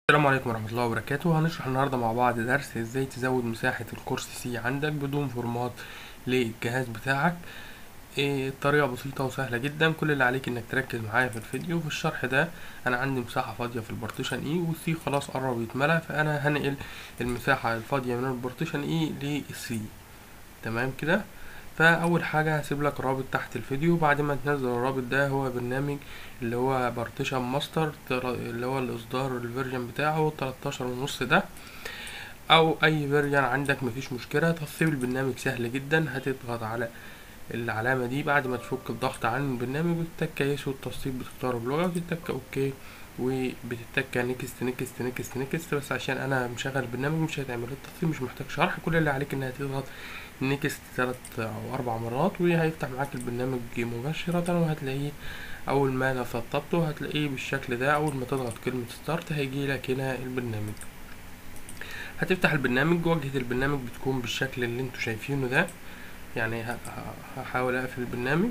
السلام عليكم ورحمة الله وبركاته هنشرح النهاردة مع بعض درس ازاي تزود مساحة الكورس سي عندك بدون فورمات للجهاز بتاعك إيه طريقة بسيطة وسهلة جدا كل اللي عليك انك تركز معايا في الفيديو في الشرح ده انا عندي مساحة فاضية في البارتيشن اي والسي خلاص قرب يتملى فانا هنقل المساحة الفاضية من البارتيشن اي للسي تمام كده فاول حاجه هسيب لك رابط تحت الفيديو بعد ما تنزل الرابط ده هو برنامج اللي هو بارتيشن ماستر اللي هو الاصدار الفيرجن بتاعه 13 ونص ده او اي فيرجن عندك مفيش مشكله تصيب البرنامج سهل جدا هتضغط على العلامه دي بعد ما تفك الضغط عن البرنامج بتتك يسوي التصيب بتختاره بلغه وتتك اوكي وبتتك نيكست نيكست نيكست نيكست بس عشان انا مشغل البرنامج مش هتعمل التصيب مش محتاج شرح كل اللي عليك انها تضغط نيكست تلات او اربع مرات وهيفتح معاك البرنامج مباشرة وهتلاقيه اول ما سطبته هتلاقيه بالشكل ده اول ما تضغط كلمة ستارت هيجي لك هنا البرنامج هتفتح البرنامج واجهة البرنامج بتكون بالشكل اللي انتوا شايفينه ده يعني هحاول اقفل البرنامج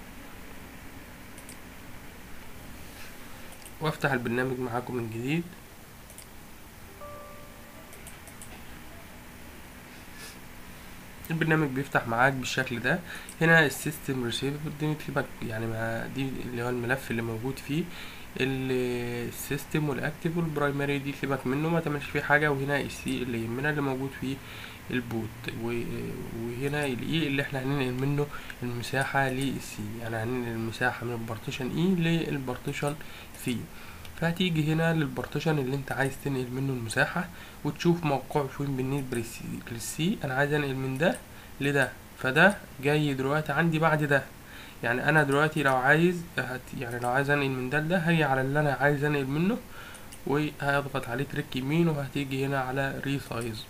وافتح البرنامج معاكم من جديد البرنامج بيفتح معاك بالشكل ده هنا السيستم ريسيفر دي تبقى يعني مع دي اللي هو الملف اللي موجود فيه السيستم والاكتيف والبرايمري دي سيبك منه ما تعملش فيه حاجه وهنا السي اللي يهمنا اللي موجود فيه البوت وهنا الاي اللي احنا هننقل منه المساحه للسي يعني هننقل المساحه من البارتيشن اي للبارتيشن سي فهتيجي هنا للبارتيشن اللي انت عايز تنقل منه المساحة وتشوف موقعه فين بالنسبة للسي انا عايز انقل من ده لده فده جاي دلوقتي عندي بعد ده يعني انا دلوقتي لو عايز هت يعني لو عايز انقل من ده لده هي على اللي انا عايز انقل منه وهضغط عليه تريك يمين وهتيجي هنا على ريسايز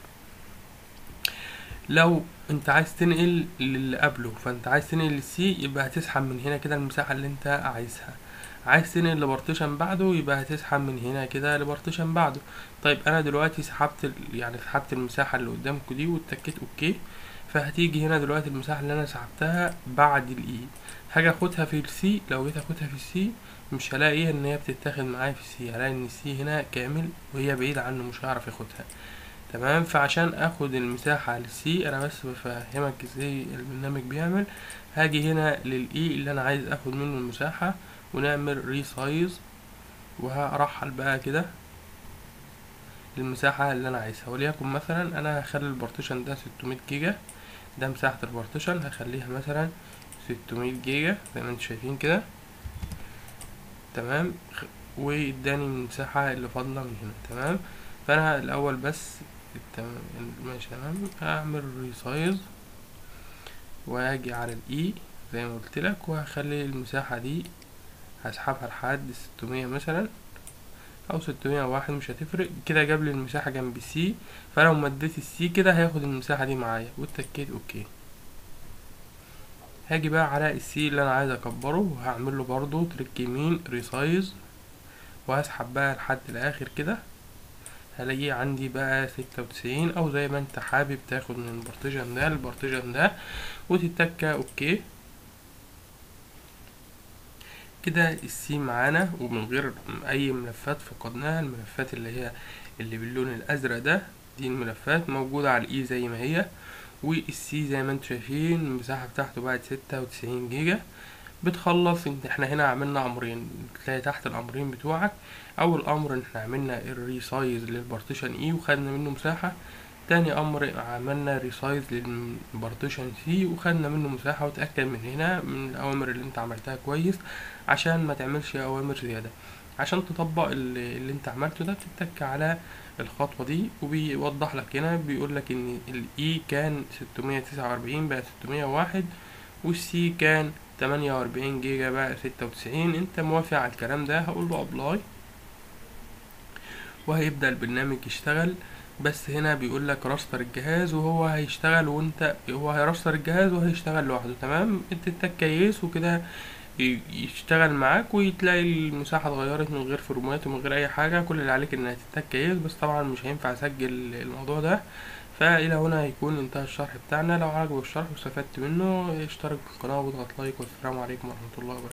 لو انت عايز تنقل للي قبله فانت عايز تنقل للسي يبقى هتسحب من هنا كده المساحة اللي انت عايزها عايز تنقل لبارتيشن بعده يبقى هتسحب من هنا كده لبارتيشن بعده طيب انا دلوقتي سحبت يعني سحبت المساحه اللي قدامكم دي واتكيت اوكي فهتيجي هنا دلوقتي المساحه اللي انا سحبتها بعد الاي هاجي اخدها في السي لو جيت اخدها في السي مش هلاقي ان هي بتتاخد معايا في السي هلاقي ان السي هنا كامل وهي بعيدة عنه مش هعرف اخدها تمام فعشان اخد المساحة للسي انا بس بفهمك ازاي البرنامج بيعمل هاجي هنا للاي اللي انا عايز اخد منه المساحة ونعمل ريسايز وهرحل بقى كده المساحة اللي انا عايزها وليكن مثلا انا هخلي البارتيشن ده 600 جيجا ده مساحة البارتيشن هخليها مثلا 600 جيجا زي ما انتم شايفين كده تمام واداني المساحة اللي فاضلة من هنا تمام فانا الاول بس ماشي تمام هعمل ريسايز واجي على الاي زي ما قلت لك وهخلي المساحة دي هسحبها لحد ستمية مثلا او ستمية واحد مش هتفرق كده جاب لي المساحة جنب سي فلو مديت السي كده هياخد المساحة دي معايا واتكيت اوكي هاجي بقى على السي اللي انا عايز اكبره وهعمل له برضو تريك يمين ريسايز وهسحب بقى لحد الاخر كده هلاقيه عندي بقى ستة وتسعين او زي ما انت حابب تاخد من البارتيشن ده للبارتيشن ده وتتكة اوكي كده السي معانا ومن غير اي ملفات فقدناها الملفات اللي هي اللي باللون الازرق ده دي الملفات موجودة على الاي زي ما هي والسي زي ما انتم شايفين المساحة بتاعته بقت ستة وتسعين جيجا بتخلص انت احنا هنا عملنا امرين تلاقي تحت الامرين بتوعك اول امر ان احنا عملنا الريسايز للبارتيشن اي وخدنا منه مساحة تاني امر عملنا ريسايز للبارتيشن سي وخدنا منه مساحة وتأكد من هنا من الاوامر اللي انت عملتها كويس عشان ما تعملش اوامر زيادة عشان تطبق اللي, اللي انت عملته ده بتتك على الخطوة دي وبيوضح لك هنا بيقول لك ان الاي كان ستمية تسعة واربعين بقى ستمية واحد والسي كان تمانية واربعين جيجا بقى ستة وتسعين انت موافق على الكلام ده هقول له ابلاي وهيبدأ البرنامج يشتغل بس هنا بيقول لك راستر الجهاز وهو هيشتغل وانت هو هيراستر الجهاز وهيشتغل لوحده تمام انت تكيس وكده يشتغل معاك وتلاقي المساحة اتغيرت من غير فورمات ومن غير اي حاجة كل اللي عليك انها تتكيس بس طبعا مش هينفع اسجل الموضوع ده فالى هنا هيكون انتهى الشرح بتاعنا لو عجبك الشرح واستفدت منه اشترك في القناة واضغط لايك والسلام عليكم ورحمة الله وبركاته